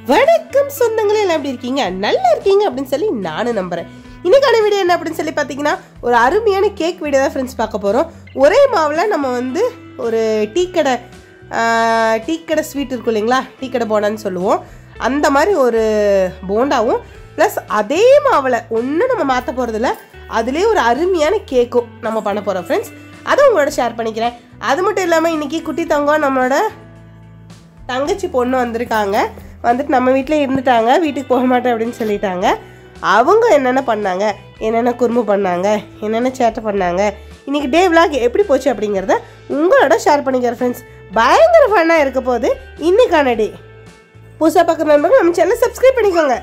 வணக்கம் சொந்தங்களே எல்லாம் எப்படி இருக்கீங்க நல்லா இருக்கீங்க அப்படின்னு சொல்லி நானும் நம்புறேன் இன்னைக்கான வீடியோ என்ன அப்படின்னு சொல்லி பார்த்தீங்கன்னா ஒரு அருமையான கேக் வீடியோ தான் ஃப்ரெண்ட்ஸ் பார்க்க போகிறோம் ஒரே மாவில் நம்ம வந்து ஒரு டீ கடை ஆஹ், டீ கடை ஸ்வீட் இருக்கும் இல்லைங்களா டீ கடை போண்டான்னு சொல்லுவோம் அந்த மாதிரி ஒரு போண்டாவும் ப்ளஸ் அதே மாவில் ஒன்றும் நம்ம மாற்ற போகிறதில்ல அதுலேயே ஒரு அருமையான கேக்கும் நம்ம பண்ண போகிறோம் ஃப்ரெண்ட்ஸ் அதை உங்களோட ஷேர் பண்ணிக்கிறேன் அது மட்டும் இல்லாமல் இன்னைக்கு குட்டி தங்கம் நம்மளோட தங்கச்சி பொண்ணு வந்திருக்காங்க வந்துட்டு நம்ம வீட்டில் இருந்துட்டாங்க வீட்டுக்கு போக மாட்டேன் அப்படின்னு சொல்லிட்டாங்க அவங்க என்னென்ன பண்ணாங்க என்னென்ன குறும்பு பண்ணாங்க என்னென்ன சேட்டை பண்ணாங்க இன்னைக்கு டே விலாக் எப்படி போச்சு அப்படிங்கிறத உங்களோட ஷேர் பண்ணிக்கிறேன் ஃப்ரெண்ட்ஸ் பயங்கர ஃபன்னாக இருக்க போது இன்னைக்கான டே புதுசாக பார்க்குற நண்பர்கள் நம்ம சேனல் சப்ஸ்கிரைப் பண்ணிக்கோங்க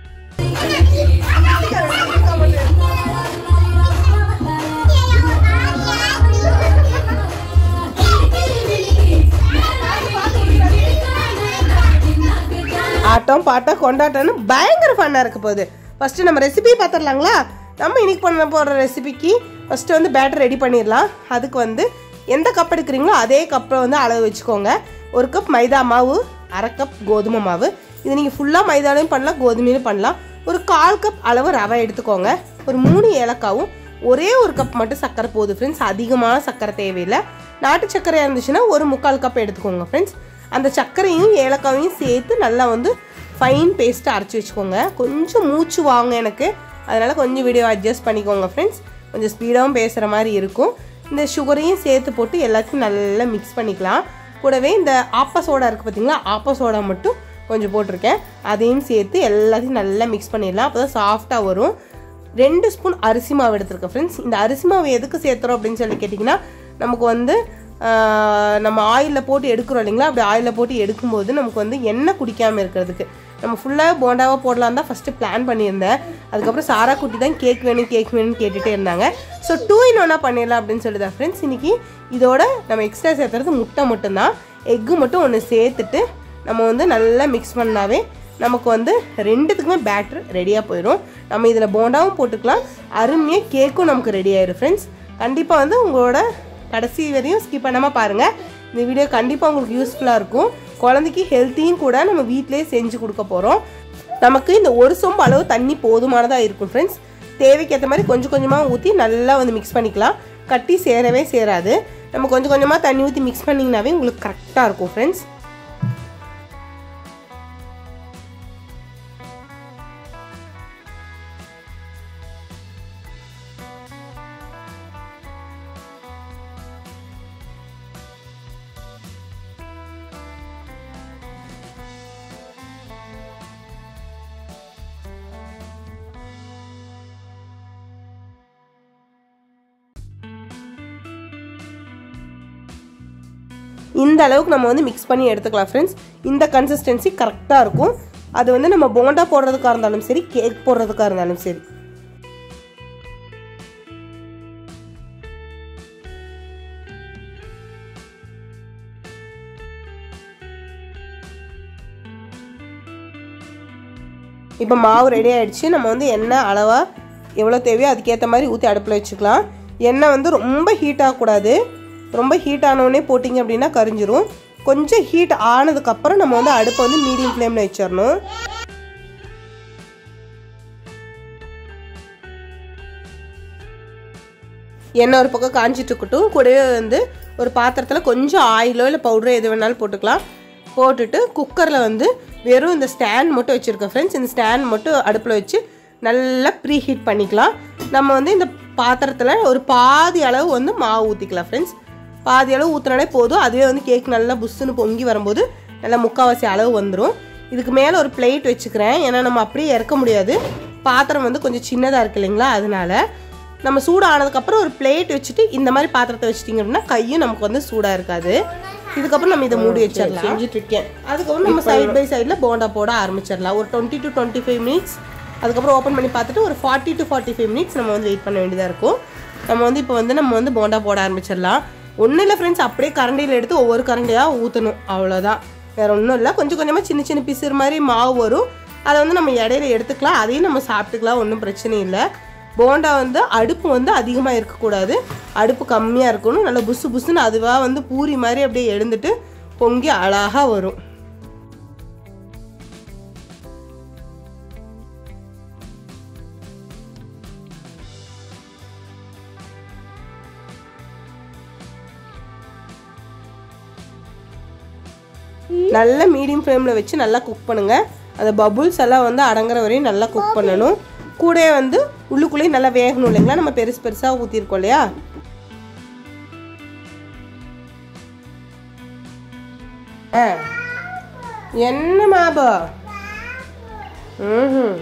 ஆட்டம் பாட்டம் கொண்டாட்டம்னு பயங்கர ஃபன்னாக இருக்க போகுது ஃபஸ்ட்டு நம்ம ரெசிபி பார்த்துடலாங்களா நம்ம இன்னைக்கு பண்ண போகிற ரெசிபிக்கு ஃபஸ்ட்டு வந்து பேட்டர் ரெடி பண்ணிடலாம் அதுக்கு வந்து எந்த கப் எடுக்கிறீங்களோ அதே கப்பை வந்து அளவு வச்சுக்கோங்க ஒரு கப் மைதா மாவு அரை கப் கோதுமை மாவு இது நீங்கள் ஃபுல்லாக மைதாலையும் பண்ணலாம் கோதுமையிலும் பண்ணலாம் ஒரு கால் கப் அளவு ரவை எடுத்துக்கோங்க ஒரு மூணு ஏலக்காவும் ஒரே ஒரு கப் மட்டும் சர்க்கரை போகுது ஃப்ரெண்ட்ஸ் அதிகமான சர்க்கரை தேவையில்லை நாட்டு சர்க்கரையாக இருந்துச்சுன்னா ஒரு முக்கால் கப் எடுத்துக்கோங்க ஃப்ரெண்ட்ஸ் அந்த சர்க்கரையும் ஏலக்காவையும் சேர்த்து நல்லா வந்து ஃபைன் பேஸ்ட்டாக அரைச்சி வச்சுக்கோங்க கொஞ்சம் மூச்சு வாங்க எனக்கு அதனால் கொஞ்சம் வீடியோ அட்ஜஸ்ட் பண்ணிக்கோங்க ஃப்ரெண்ட்ஸ் கொஞ்சம் ஸ்பீடாகவும் பேசுகிற மாதிரி இருக்கும் இந்த சுகரையும் சேர்த்து போட்டு எல்லாத்தையும் நல்லா மிக்ஸ் பண்ணிக்கலாம் கூடவே இந்த ஆப்ப சோடா இருக்குது பார்த்தீங்களா ஆப்ப சோடா மட்டும் கொஞ்சம் போட்டிருக்கேன் அதையும் சேர்த்து எல்லாத்தையும் நல்லா மிக்ஸ் பண்ணிடலாம் அப்போ தான் சாஃப்டாக வரும் ரெண்டு ஸ்பூன் அரிசி மாவு எடுத்திருக்கேன் ஃப்ரெண்ட்ஸ் இந்த அரிசி மாவு எதுக்கு சேர்த்துறோம் அப்படின்னு சொல்லி கேட்டிங்கன்னா நமக்கு வந்து ஆஹ், நம்ம ஆயிலில் போட்டு எடுக்கிறோம் இல்லைங்களா அப்படி ஆயிலில் போட்டு எடுக்கும்போது நமக்கு வந்து எண்ணெய் குடிக்காமல் இருக்கிறதுக்கு நம்ம ஃபுல்லாக போண்டாவாக போடலாம் தான் ஃபஸ்ட்டு பிளான் பண்ணியிருந்தேன் அதுக்கப்புறம் சாரா குட்டி தான் கேக் வேணும் கேக் வேணும்னு கேட்டுகிட்டே இருந்தாங்க ஸோ டூ இன் ஒன்னாக பண்ணிடலாம் அப்படின்னு சொல்லி தான் ஃப்ரெண்ட்ஸ் இன்றைக்கி இதோட நம்ம எக்ஸ்ட்ரா சேர்த்துறது முட்டை மட்டும்தான் எக்கு மட்டும் ஒன்று சேர்த்துட்டு நம்ம வந்து நல்லா மிக்ஸ் பண்ணாவே நமக்கு வந்து ரெண்டுத்துக்குமே பேட்டர் ரெடியாக போயிடும் நம்ம இதில் போண்டாவும் போட்டுக்கலாம் அருமையாக கேக்கும் நமக்கு ரெடி ஆயிடும் ஃப்ரெண்ட்ஸ் கண்டிப்பாக வந்து உங்களோட கடைசி வரையும் ஸ்கிப் பண்ணாமல் பாருங்கள் இந்த வீடியோ கண்டிப்பாக உங்களுக்கு யூஸ்ஃபுல்லாக இருக்கும் குழந்தைக்கு ஹெல்த்தியும் கூட நம்ம வீட்டிலேயே செஞ்சு கொடுக்க போகிறோம் நமக்கு இந்த ஒரு சொம்பு அளவு தண்ணி போதுமானதாக இருக்கும் ஃப்ரெண்ட்ஸ் தேவைக்கு ஏற்ற மாதிரி கொஞ்சம் கொஞ்சமாக ஊற்றி நல்லா வந்து மிக்ஸ் பண்ணிக்கலாம் கட்டி சேரவே சேராது நம்ம கொஞ்சம் கொஞ்சமாக தண்ணி ஊற்றி மிக்ஸ் பண்ணிங்கனாவே உங்களுக்கு கரெக்டாக இருக்கும் ஃப்ரெண்ட்ஸ் இந்த அளவுக்கு நம்ம வந்து மிக்ஸ் பண்ணி எடுத்துக்கலாம் ஃப்ரெண்ட்ஸ் இந்த கன்சிஸ்டன்சி கரெக்டாக இருக்கும் அது வந்து நம்ம போண்டா போடுறதுக்காக இருந்தாலும் சரி கேக் போடுறதுக்காக இருந்தாலும் சரி இப்போ மாவு ரெடி ஆயிடுச்சு நம்ம வந்து எண்ணெய் அளவாக எவ்வளோ தேவையோ அதுக்கேற்ற மாதிரி ஊற்றி அடுப்பில் வச்சுக்கலாம் எண்ணெய் வந்து ரொம்ப ஹீட் ஆகக்கூடாது ரொம்ப ஹீட் ஆனவுடனே போட்டிங்க அப்படின்னா கரிஞ்சிரும் கொஞ்சம் ஹீட் ஆனதுக்கப்புறம் நம்ம வந்து அடுப்பை வந்து மீடியம் ஃப்ளேமில் வச்சிடணும் எண்ணெய் ஒரு பக்கம் காஞ்சிட்டு இருக்கட்டும் கூடவே வந்து ஒரு பாத்திரத்தில் கொஞ்சம் ஆயிலோ இல்லை பவுடரோ எது வேணாலும் போட்டுக்கலாம் போட்டுட்டு குக்கரில் வந்து வெறும் இந்த ஸ்டாண்ட் மட்டும் வச்சுருக்கேன் ஃப்ரெண்ட்ஸ் இந்த ஸ்டாண்ட் மட்டும் அடுப்பில் வச்சு நல்லா ப்ரீ ஹீட் பண்ணிக்கலாம் நம்ம வந்து இந்த பாத்திரத்தில் ஒரு பாதி அளவு வந்து மாவு ஊற்றிக்கலாம் ஃப்ரெண்ட்ஸ் பாதி அளவு ஊற்றினாலே போதும் அதுவே வந்து கேக் நல்லா புஷ்ஷுன்னு பொங்கி வரும்போது நல்லா முக்கால்வாசி அளவு வந்துடும் இதுக்கு மேலே ஒரு பிளேட் வச்சுக்கிறேன் ஏன்னா நம்ம அப்படியே இறக்க முடியாது பாத்திரம் வந்து கொஞ்சம் சின்னதாக இருக்கு இல்லைங்களா அதனால நம்ம சூடானதுக்கப்புறம் ஒரு பிளேட் வச்சுட்டு இந்த மாதிரி பாத்திரத்தை வச்சிட்டிங்க அப்படின்னா கையும் நமக்கு வந்து சூடாக இருக்காது இதுக்கப்புறம் நம்ம இதை மூடி வச்சிடலாம் செஞ்சுட்டு இருக்கேன் அதுக்கப்புறம் நம்ம சைட் பை சைடில் போண்டா போட ஆரம்பிச்சிடலாம் ஒரு twenty to twenty five minutes அதுக்கப்புறம் ஓப்பன் பண்ணி பார்த்துட்டு ஒரு forty to forty five minutes நம்ம வந்து வெயிட் பண்ண வேண்டியதாக இருக்கும் நம்ம வந்து இப்போ வந்து நம்ம வந்து போண்டா போட ஆரம்பிச்சிடலாம் ஒன்றும் இல்லை ஃப்ரெண்ட்ஸ் அப்படியே கரண்டியில் எடுத்து ஒவ்வொரு கரண்டியாக ஊற்றணும் அவ்வளோதான் வேற ஒன்றும் இல்லை கொஞ்சம் கொஞ்சமாக சின்ன சின்ன பிசுறு மாதிரி மாவு வரும் அதை வந்து நம்ம இடையில எடுத்துக்கலாம் அதையும் நம்ம சாப்பிட்டுக்கலாம் ஒன்றும் பிரச்சனை இல்லை போண்டா வந்து அடுப்பு வந்து அதிகமாக இருக்கக்கூடாது அடுப்பு கம்மியாக இருக்கணும் நல்லா புசு புசுன்னு அதுவாக வந்து பூரி மாதிரி அப்படியே எழுந்துட்டு பொங்கி அழகாக வரும் நல்ல மீடியம் ஃப்ளேமில் வச்சு நல்லா குக் பண்ணுங்க அந்த பபுள்ஸ் எல்லாம் வந்து அடங்குற வரையும் நல்லா குக் பண்ணணும் கூடயே வந்து உள்ளுக்குள்ளேயும் நல்லா வேகணும் இல்லைங்களா நம்ம பெருசு பெருசாக ஊற்றிருக்கோம் இல்லையா ஆ என்ன மாபா ம்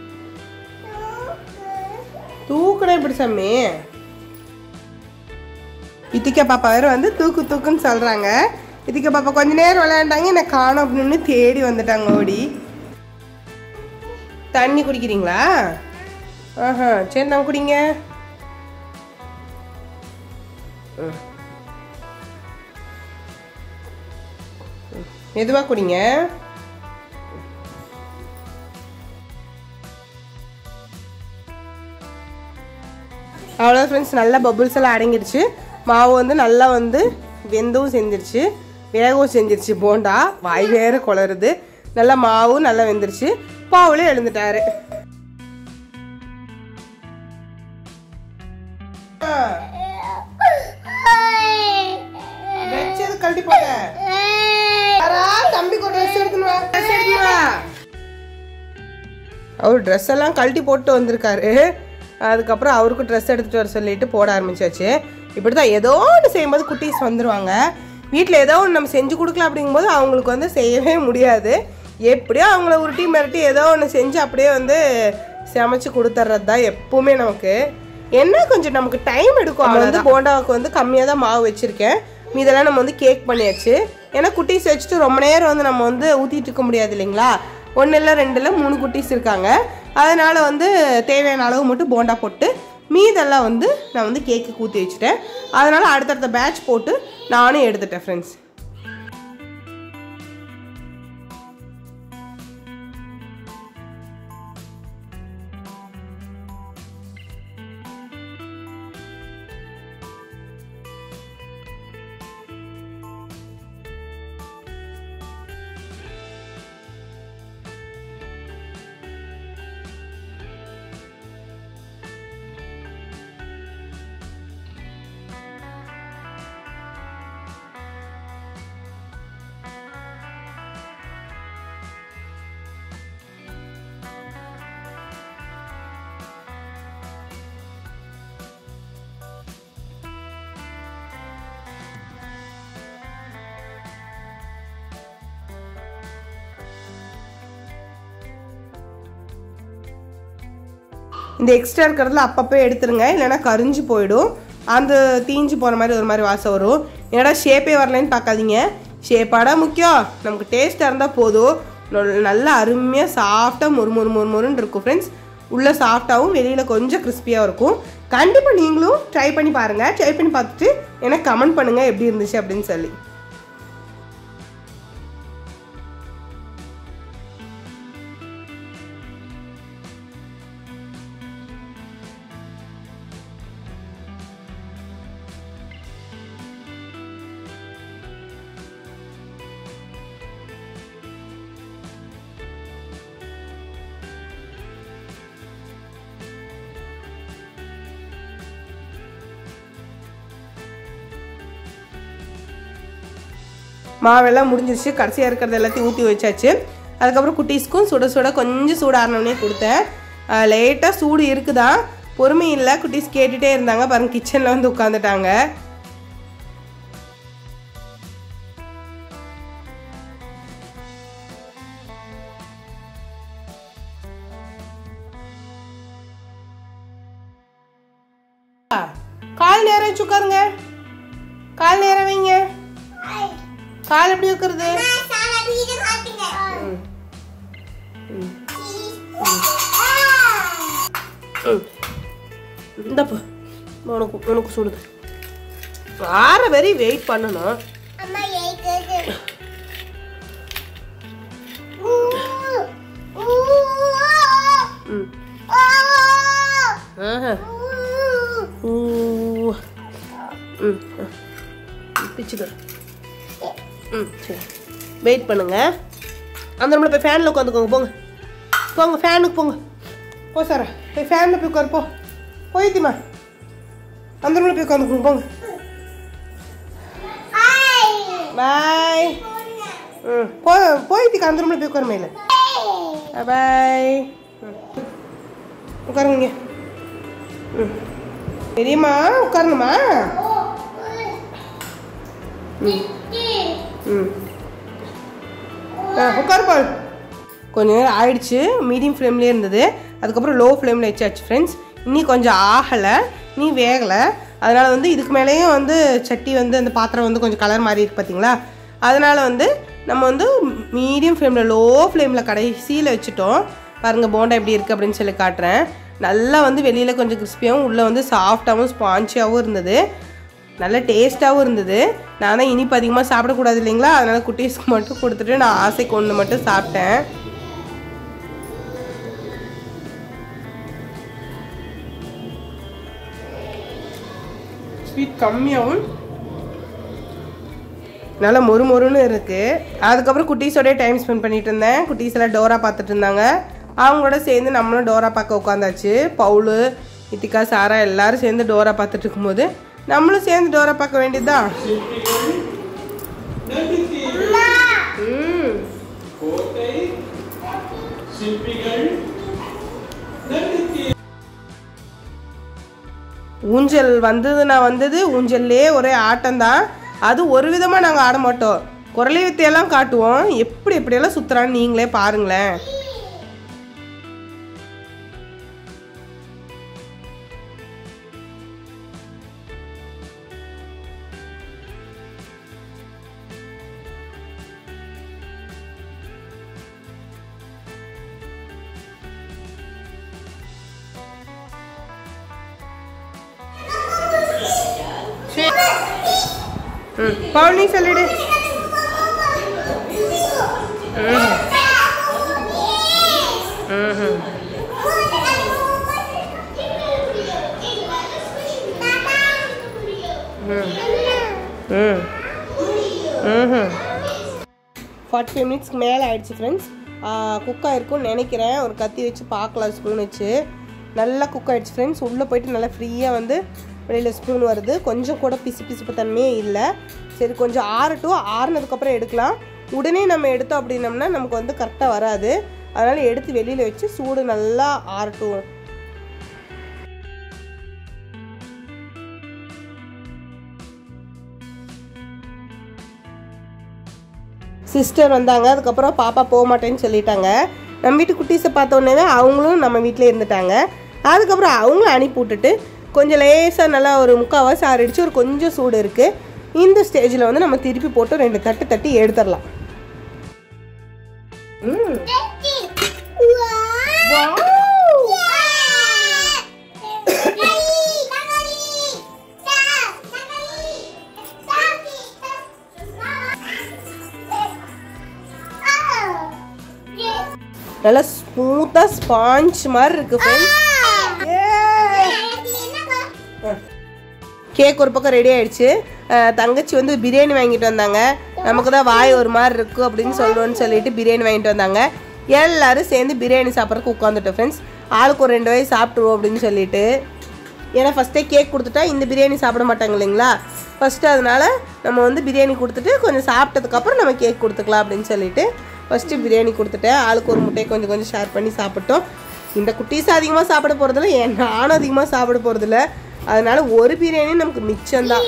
தூக்குனா இப்படி சாமி இத்திக்க பாப்பா வேற வந்து தூக்கு தூக்குன்னு சொல்றாங்க இத்திக்க பாப்பா கொஞ்ச நேரம் விளையாண்டாங்க என்ன காணோம் அப்படின்னு தேடி வந்துட்டாங்க ஓடி தண்ணி குடிக்கிறீங்களா ஆஹா சரி நான் குடிங்க ம். ம். மெதுவா குடிங்க அவ்வளோ ஃப்ரெண்ட்ஸ் நல்லா பபுள்ஸ் எல்லாம் அடங்கிடுச்சு மாவு வந்து நல்லா வந்து வெந்தவும் செஞ்சிருச்சு வேகவும் செஞ்சிருச்சு போண்டா வாய் வேற குளருது நல்லா மாவும் நல்லா வெந்துருச்சு பாவுலே எழுந்துட்டாரு ஆ, வச்சது கழட்டி போட்ட யாரா தம்பிக்கு ஒரு ட்ரெஸ் எடுத்துன்னு வா ட்ரெஸ் எடுத்துன்னு வா அவர் ட்ரெஸ் எல்லாம் கழட்டி போட்டு வந்திருக்காரு அதுக்கப்புறம் அவருக்கும் ட்ரெஸ் எடுத்துகிட்டு வர சொல்லிட்டு போட ஆரம்பிச்சாச்சு இப்படி தான் ஏதோ ஒன்று செய்யும்போது குட்டீஸ் வந்துடுவாங்க வீட்டில் ஏதோ ஒன்று நம்ம செஞ்சு கொடுக்கலாம் அப்படிங்கும்போது அவங்களுக்கு வந்து செய்யவே முடியாது எப்படியோ அவங்கள உருட்டி மிரட்டி ஏதோ ஒன்று செஞ்சு அப்படியே வந்து சமைச்சு கொடுத்துட்றது தான் எப்பவுமே நமக்கு என்ன கொஞ்சம் நமக்கு டைம் எடுக்கும் அவன் வந்து போண்டாவுக்கு வந்து கம்மியாக தான் மாவு வச்சுருக்கேன் மீதெல்லாம் நம்ம வந்து கேக் பண்ணியாச்சு ஏன்னா குட்டீஸ் வச்சுட்டு ரொம்ப நேரம் வந்து நம்ம வந்து ஊற்றிட்டு இருக்க முடியாது இல்லைங்களா ஒன்று இல்லை ரெண்டு இல்லை மூணு குட்டீஸ் இருக்காங்க அதனால் வந்து தேவையான அளவு மட்டும் போண்டா போட்டு மீதெல்லாம் வந்து நான் வந்து கேக்கு ஊற்றி வச்சுட்டேன் அதனால் அடுத்தடுத்த பேட்ச் போட்டு நானும் எடுத்துட்டேன் ஃப்ரெண்ட்ஸ் இந்த எக்ஸ்ட்ரா இருக்கிறதுல அப்பப்போ எடுத்துருங்க இல்லைன்னா கரிஞ்சு போயிடும் அந்த தீஞ்சு போகிற மாதிரி ஒரு மாதிரி வாசம் வரும் என்னடா ஷேப்பே வரலன்னு பார்க்காதீங்க ஷேப்பாடா முக்கியம் நமக்கு டேஸ்ட்டாக இருந்தால் போதும் நொ- நல்லா அருமையாக சாஃப்டாக மொறு மொறு மொறு மொறுன்னு இருக்கும் ஃப்ரெண்ட்ஸ் உள்ளே சாஃப்டாகவும் வெளியில் கொஞ்சம் கிறிஸ்பியாக இருக்கும் கண்டிப்பாக நீங்களும் ட்ரை பண்ணி பாருங்கள் ட்ரை பண்ணி பார்த்துட்டு எனக்கு கமெண்ட் பண்ணுங்கள் எப்படி இருந்துச்சு அப்படின்னு சொல்லி மாவெல்லாம் முடிஞ்சிருச்சு கடைசியாக இருக்கிறது எல்லாத்தையும் ஊற்றி வச்சாச்சு அதுக்கப்புறம் குட்டீஸ்க்கும் சுட சுட கொஞ்சம் சூடாறினோடனே கொடுத்தேன் லேட்டாக சூடு இருக்குதா பொறுமை இல்லை குட்டீஸ் கேட்டுகிட்டே இருந்தாங்க பாருங்க கிச்சனில் வந்து உட்காந்துட்டாங்க கால் நேரம் வச்சு உட்காருங்க கால் நேரம் வைங்க கால் எப்படி வைக்கிறது ம். ம். ம். இந்தப்பா உனக்கு உனக்கு சுடுது ஆற வரை வெயிட் பண்ணணும் ம் ஆஹா ஊ ம் பிச்சுக்கிறேன் ம் சரி வெயிட் பண்ணுங்க அந்த ரூமில் போய் ஃபேனில் உட்காந்துக்கோங்க போங்க போங்க ஃபேனுக்கு போங்க போ சார் போய் ஃபேனில் போய் உட்காரு போ போயித்திமா அந்த ரூமில் போய் உட்காந்துக்கோங்க போங்க பாய் ம் போ போயிட்டு அந்த ரூமில் போய் உட்காரு மேல பாய் உட்காருங்க ம் பெரியம்மா உட்காரணுமா ம் ம் ஆ உட்காரு பாரு கொஞ்ச நேரம் ஆயிடுச்சு மீடியம் ஃப்ளேம்லேயே இருந்தது அதுக்கப்புறம் லோ ஃப்ளேமில் வச்சாச்சு ஃப்ரெண்ட்ஸ் இன்னி கொஞ்சம் ஆகலை நீ வேகலை அதனால் வந்து இதுக்கு மேலேயும் வந்து சட்டி வந்து அந்த பாத்திரம் வந்து கொஞ்சம் கலர் மாறி இருக்கு பார்த்தீங்களா அதனால் வந்து நம்ம வந்து மீடியம் ஃப்ளேமில் லோ ஃப்ளேமில் கடைசியில் வச்சுட்டோம் பாருங்கள் போண்டா எப்படி இருக்குது அப்படின்னு சொல்லி காட்டுறேன் நல்லா வந்து வெளியில் கொஞ்சம் கிறிஸ்பியாகவும் உள்ளே வந்து சாஃப்டாகவும் ஸ்பான்ச்சியாகவும் இருந்தது நல்ல டேஸ்ட்டாகவும் இருந்தது நான் தான் இனிப்பு அதிகமாக சாப்பிடக்கூடாது இல்லைங்களா அதனால் குட்டீஸ்க்கு மட்டும் கொடுத்துட்டு நான் ஆசைக்கு ஒன்று மட்டும் சாப்பிட்டேன் ஸ்வீட் கம்மியாகவும் நல்லா மொறு மொறுன்னு இருக்குது அதுக்கப்புறம் குட்டீஸோடய டைம் ஸ்பெண்ட் பண்ணிட்டு இருந்தேன் குட்டீஸ் எல்லாம் டோரா பார்த்துட்டு இருந்தாங்க அவங்களோட சேர்ந்து நம்மளும் டோரா பார்க்க உட்காந்தாச்சு பவுலு இத்திகா சாரா எல்லாரும் சேர்ந்து டோரா பார்த்துட்டு இருக்கும்போது நம்மளும் சேர்ந்து டோரா பார்க்க வேண்டியதுதான் ம் கோட்டை சிற்பிகள் நம்பிக்கை ஊஞ்சல் வந்ததுன்னா வந்தது ஊஞ்சல்லே ஒரே ஆட்டம்தான் அது ஒரு விதமாக நாங்கள் ஆட மாட்டோம் குரலை வித்தையெல்லாம் காட்டுவோம் எப்படி எப்படியெல்லாம் சுற்றுறான்னு நீங்களே பாருங்களேன் ம் பவுனி சொல்லிடு ம் ம்ஹும். ம் ம் ஃபார்ட்டி ஃபைவ் மினிட்ஸ்க்கு மேலே ஆயிடுச்சு ஃப்ரெண்ட்ஸ் குக் ஆகிருக்கும்னு நினைக்கிறேன் ஒரு கத்தி வச்சு பார்க்கலாம் ஸ்பூன் வச்சு நல்லா குக் ஆயிடுச்சு ஃப்ரெண்ட்ஸ் உள்ளே போயிட்டு நல்லா ஃப்ரீயாக வந்து வெளியில் ஸ்பூன் வருது கொஞ்சம் கூட பிசு பிசுப்பு தன்மையே இல்லை சரி கொஞ்சம் ஆறட்டும் ஆறுனதுக்கப்புறம் எடுக்கலாம் உடனே நம்ம எடுத்தோம் அப்படின்னம்னா நமக்கு வந்து கரெக்டாக வராது அதனால் எடுத்து வெளியில் வச்சு சூடு நல்லா ஆறட்டும் சிஸ்டர் வந்தாங்க அதுக்கப்புறம் பாப்பா போக மாட்டேன்னு சொல்லிட்டாங்க நம்ம வீட்டு குட்டீஸை பார்த்த உடனே அவங்களும் நம்ம வீட்டிலே இருந்துட்டாங்க அதுக்கப்புறம் அவங்களும் அனுப்பி விட்டுட்டு கொஞ்சம் லேசாக நல்லா ஒரு முக்கால்வாசி ஆறிடுச்சு ஒரு கொஞ்சம் சூடு இருக்குது இந்த ஸ்டேஜில் வந்து நம்ம திருப்பி போட்டு ரெண்டு தட்டு தட்டி எடுத்துடலாம் ம் நல்லா ஸ்மூத்தாக ஸ்பாஞ்ச் மாதிரி இருக்கு ஃப்ரெண்ட்ஸ் கேக் ஒரு பக்கம் ரெடி ஆயிடுச்சு அஹ் தங்கச்சி வந்து பிரியாணி வாங்கிட்டு வந்தாங்க நமக்கு தான் வாய் ஒரு மாதிரி இருக்கும் அப்படின்னு சொல்லுவோன்னு சொல்லிட்டு பிரியாணி வாங்கிட்டு வந்தாங்க எல்லாரும் சேர்ந்து பிரியாணி சாப்பிட்றதுக்கு உட்காந்துட்டோம் ஃப்ரெண்ட்ஸ் ஆளுக்கு ஒரு ரெண்டு வயசு சாப்பிட்ருவோம் அப்படின்னு சொல்லிட்டு ஏன்னா ஃபஸ்ட்டே கேக் கொடுத்துட்டா இந்த பிரியாணி சாப்பிட மாட்டாங்க இல்லைங்களா ஃபஸ்ட்டு அதனால நம்ம வந்து பிரியாணி கொடுத்துட்டு கொஞ்சம் சாப்பிட்டதுக்கப்புறம் நம்ம கேக் கொடுத்துக்கலாம் அப்படின்னு சொல்லிட்டு ஃபஸ்ட்டு பிரியாணி கொடுத்துட்டேன் ஆளுக்கு ஒரு முட்டையை கொஞ்சம் கொஞ்சம் ஷேர் பண்ணி சாப்பிட்டோம் இந்த குட்டீஸ் அதிகமாக சாப்பிட போகிறதில்ல ஏன் நானும் அதிகமாக சாப்பிட போகிறதில்ல அதனால ஒரு பிரியாணி நமக்கு மிச்சம்தான்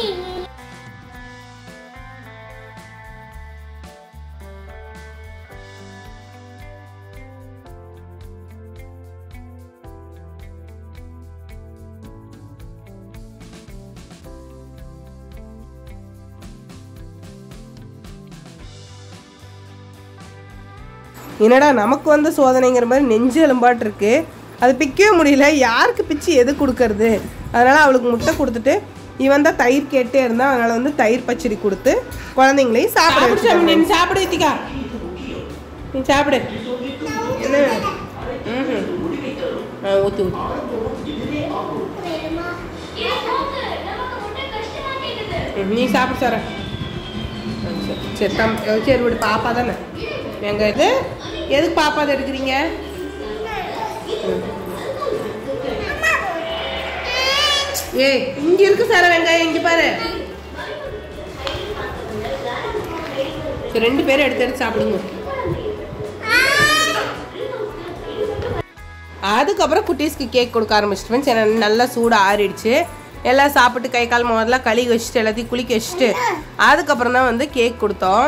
என்னடா நமக்கு வந்த சோதனைங்கிற மாதிரி நெஞ்சு எலும்பாட்டு இருக்கு அது பிக்கவே முடியல யாருக்கு பிச்சு எது கொடுக்கறது அதனால அவளுக்கு முட்டை கொடுத்துட்டு இவன் தான் தயிர் கேட்டே இருந்தான் அதனால வந்து தயிர் பச்சடி கொடுத்து குழந்தைங்களையும் சாப்பிட வச்சு நீ சாப்பிடு இத்திகா நீ சாப்பிடு என்ன ம்ஹும். ஆ ஊற்றி ஊற்றி ம், நீ சாப்பிடு சார சரி தம் சரி விடு பாப்பா தானே எங்க இது எதுக்கு பாப்பா அதை எடுக்கிறீங்க ம். ஏய் இங்க இருக்கு சார வெங்காயம் இங்க பாரு சரி ரெண்டு பேரும் எடுத்து எடுத்து சாப்பிடுங்க அதுக்கப்புறம் குட்டீஸ்க்கு கேக் கொடுக்க ஆரம்பிச்சிட்டு ஃப்ரெண்ட்ஸ் ஏன்னா நல்லா சூடு ஆறிடுச்சு எல்லாம் சாப்பிட்டு கை கால் முதல்ல கழுவி வச்சுட்டு எல்லாத்தையும் குளிக்க வச்சுட்டு அதுக்கப்புறம் தான் வந்து கேக் கொடுத்தோம்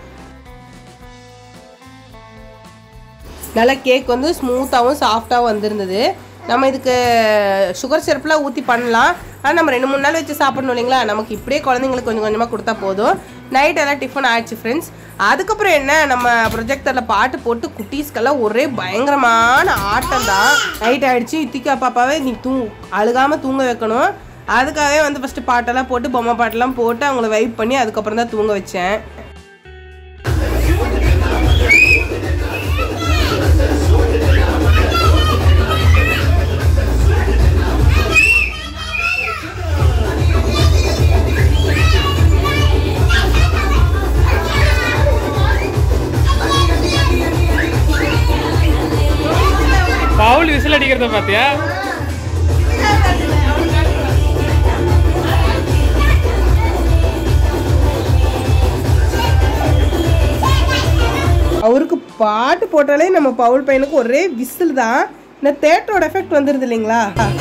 நல்லா கேக் வந்து ஸ்மூத்தாகவும் சாஃப்டாகவும் வந்திருந்தது நம்ம இதுக்கு சுகர் சிரப்லாம் ஊற்றி பண்ணலாம் ஆனால் நம்ம ரெண்டு மூணு நாள் வச்சு சாப்பிடணும் இல்லைங்களா நமக்கு இப்படியே குழந்தைங்களுக்கு கொஞ்சம் கொஞ்சமாக கொடுத்தா போதும் நைட் எல்லாம் டிஃபன் ஆயிடுச்சு ஃப்ரெண்ட்ஸ் அதுக்கப்புறம் என்ன நம்ம ப்ரொஜெக்டரில் பாட்டு போட்டு குட்டீஸ்க்கெல்லாம் ஒரே பயங்கரமான ஆட்டம் தான் நைட் ஆயிடுச்சு இத்திக்கா பாப்பாவே நீ தூ அழுகாமல் தூங்க வைக்கணும் அதுக்காகவே வந்து ஃபஸ்ட்டு பாட்டெல்லாம் போட்டு பொம்மை பாட்டெல்லாம் போட்டு அவங்கள வைப் பண்ணி அதுக்கப்புறம் தான் தூங்க வச்சேன் பவுல் விசில் அடிக்கிறத பாத்தியா அவருக்கு பாட்டு போட்டாலே நம்ம பவுல் பையனுக்கு ஒரே விசில் தான் இந்த தேட்டரோட எஃபெக்ட் வந்துருது இல்லைங்களா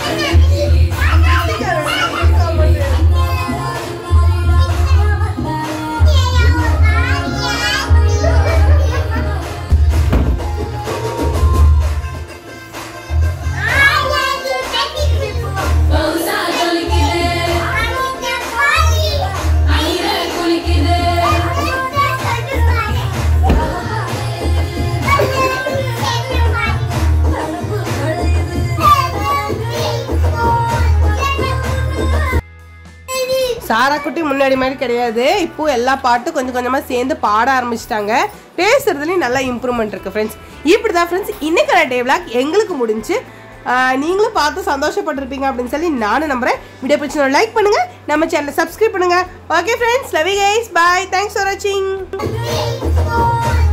Pausa kulikide, aire kulikide, சாரா குட்டி முன்னாடி மாதிரி கிடையாது இப்போ எல்லா பாட்டும் கொஞ்சம் கொஞ்சமாக சேர்ந்து பாட ஆரம்பிச்சிட்டாங்க பேசுறதுலையும் நல்லா இம்ப்ரூவ்மெண்ட் இருக்கு ஃப்ரெண்ட்ஸ் இப்படி தான் ஃப்ரெண்ட்ஸ் இன்னைக்கான டே விளாக் எங்களுக்கு முடிஞ்சு ஆஹ் நீங்களும் பார்த்து சந்தோஷப்பட்டிருப்பீங்க அப்படின்னு சொல்லி நானும் நம்புறேன் வீடியோ பிடிச்ச லைக் பண்ணுங்க நம்ம சேனலை சப்ஸ்கிரைப் பண்ணுங்க okay friends love guys bye thanks for வாட்சிங் Oh